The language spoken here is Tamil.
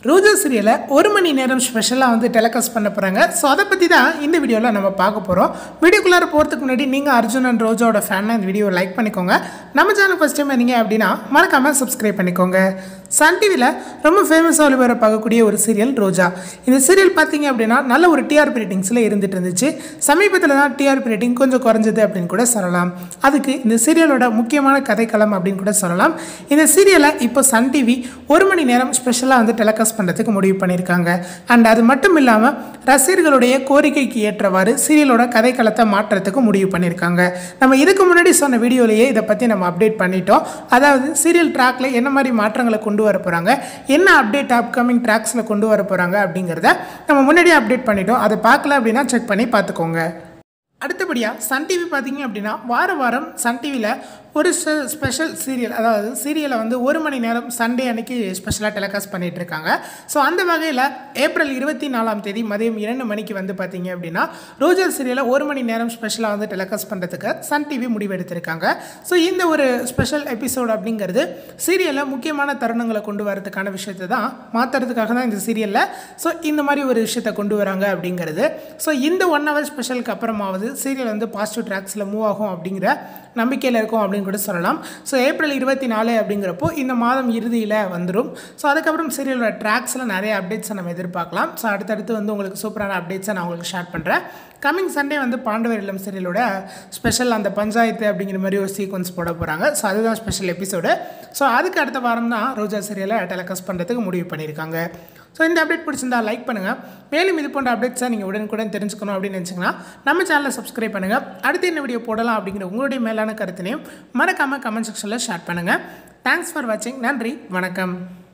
ரோஜா சீரியலை ஒரு மணி நேரம் ஸ்பெஷலாக வந்து டெலிகாஸ்ட் பண்ண போகிறாங்க ஸோ அதை பற்றி தான் இந்த வீடியோவில் நம்ம பார்க்க போகிறோம் வீடியோக்குள்ளார போகிறதுக்கு முன்னாடி நீங்கள் அர்ஜுன் அண்ட் ரோஜாவோட ஃபேனாக இந்த வீடியோவை லைக் பண்ணிக்கோங்க நம்ம சேனல் ஃபஸ்ட் டைம் நீங்கள் அப்படின்னா மறக்காமல் சப்ஸ்கிரைப் பண்ணிக்கோங்க சன் டிவியில் ரொம்ப ஃபேமஸாக ஒளிபர பார்க்கக்கூடிய ஒரு சீரியல் ரோஜா இந்த சீரியல் பார்த்தீங்க அப்படின்னா நல்ல ஒரு டிஆர்பி ரேட்டிங்ஸில் இருந்துட்டு இருந்துச்சு சமீபத்தில் தான் டிஆர்பி ரேட்டிங் கொஞ்சம் குறைஞ்சது அப்படின்னு கூட சொல்லலாம் அதுக்கு இந்த சீரியலோட முக்கியமான கதைக்களம் அப்படின்னு கூட சொல்லலாம் இந்த சீரியலை இப்போ சன் டிவி ஒரு மணி நேரம் ஸ்பெஷலாக வந்து டெலிகாஸ்ட் பண்ணுறதுக்கு முடிவு பண்ணியிருக்காங்க அண்ட் அது மட்டும் இல்லாமல் ரசிகர்களுடைய கோரிக்கைக்கு ஏற்றவாறு சீரியலோட கதைக்களத்தை மாற்றுறதுக்கு முடிவு பண்ணியிருக்காங்க நம்ம இதுக்கு முன்னாடி சொன்ன வீடியோலேயே இதை பற்றி நம்ம அப்டேட் பண்ணிட்டோம் அதாவது சீரியல் ட்ராக்ல என்ன மாதிரி மாற்றங்களை கொண்டு வர போகிறாங்க என்ன அப்டேட் அப்கமிங் ட்ராக்ஸில் கொண்டு வர போகிறாங்க அப்படிங்கிறத நம்ம முன்னாடியே அப்டேட் பண்ணிட்டோம் அதை பார்க்கல அப்படின்னா செக் பண்ணி பார்த்துக்கோங்க அடுத்தபடியாக சன் டிவி பார்த்தீங்க அப்படின்னா வார வாரம் சன் டிவியில் ஒரு ஸ்பெஷல் சீரியல் அதாவது சீரியலை வந்து ஒரு மணி நேரம் சண்டே அன்னைக்கு ஸ்பெஷலாக டெலிகாஸ்ட் பண்ணிட்டு இருக்காங்க ஸோ அந்த வகையில் ஏப்ரல் இருபத்தி நாலாம் தேதி மதியம் இரண்டு மணிக்கு வந்து பார்த்தீங்க அப்படின்னா ரோஜர் சீரியலை ஒரு மணி நேரம் ஸ்பெஷலாக வந்து டெலிகாஸ்ட் பண்ணுறதுக்கு சன் டிவி முடிவெடுத்திருக்காங்க ஸோ இந்த ஒரு ஸ்பெஷல் எபிசோட் அப்படிங்கிறது சீரியலில் முக்கியமான தருணங்களை கொண்டு வரதுக்கான விஷயத்தை தான் மாற்றுறதுக்காக தான் இந்த சீரியலில் ஸோ இந்த மாதிரி ஒரு விஷயத்தை கொண்டு வராங்க அப்படிங்கிறது ஸோ இந்த ஒன் ஹவர் ஸ்பெஷலுக்கு அப்புறமாவது சீரியல் வந்து பாசிட்டிவ் ட்ராக்ஸில் மூவ் ஆகும் அப்படிங்கிற நம்பிக்கையில் இருக்கும் அப்படின்னு கூட சொல்லலாம் ஸோ ஏப்ரல் இருபத்தி நாலு அப்படிங்கிறப்போ இந்த மாதம் இறுதியில் வந்துடும் ஸோ அதுக்கப்புறம் சீரியலோட ட்ராக்ஸில் நிறைய அப்டேட்ஸை நம்ம எதிர்பார்க்கலாம் ஸோ அடுத்தடுத்து வந்து உங்களுக்கு சூப்பரான அப்டேட்ஸை நான் உங்களுக்கு ஷேர் பண்ணுறேன் கம்மிங் சண்டே வந்து பாண்டவர் இல்லம் சீரியலோட ஸ்பெஷல் அந்த பஞ்சாயத்து அப்படிங்கிற மாதிரி ஒரு சீக்வன்ஸ் போட போகிறாங்க ஸோ அதுதான் ஸ்பெஷல் எபிசோடு ஸோ அதுக்கு அடுத்த வாரம் தான் ரோஜா சீரியலை டெலிகாஸ்ட் பண்ணுறதுக்கு முடிவு பண்ணியிருக்காங்க ஸோ இந்த அப்டேட் பிடிச்சிருந்தா லைக் பண்ணுங்கள் மேலும் இது போன்ற அப்டேட்ஸை நீங்கள் உடனுக்குடன் தெரிஞ்சுக்கணும் அப்படின்னு நினச்சிங்கன்னா நம்ம சேனலை சப்ஸ்கிரைப் பண்ணுங்கள் அடுத்து என்ன வீடியோ போடலாம் அப்படிங்கிற உங்களுடைய மேலான கருத்தினையும் மறக்காமல் கமெண்ட் செக்ஷனில் ஷேர் பண்ணுங்கள் தேங்க்ஸ் ஃபார் வாட்சிங் நன்றி வணக்கம்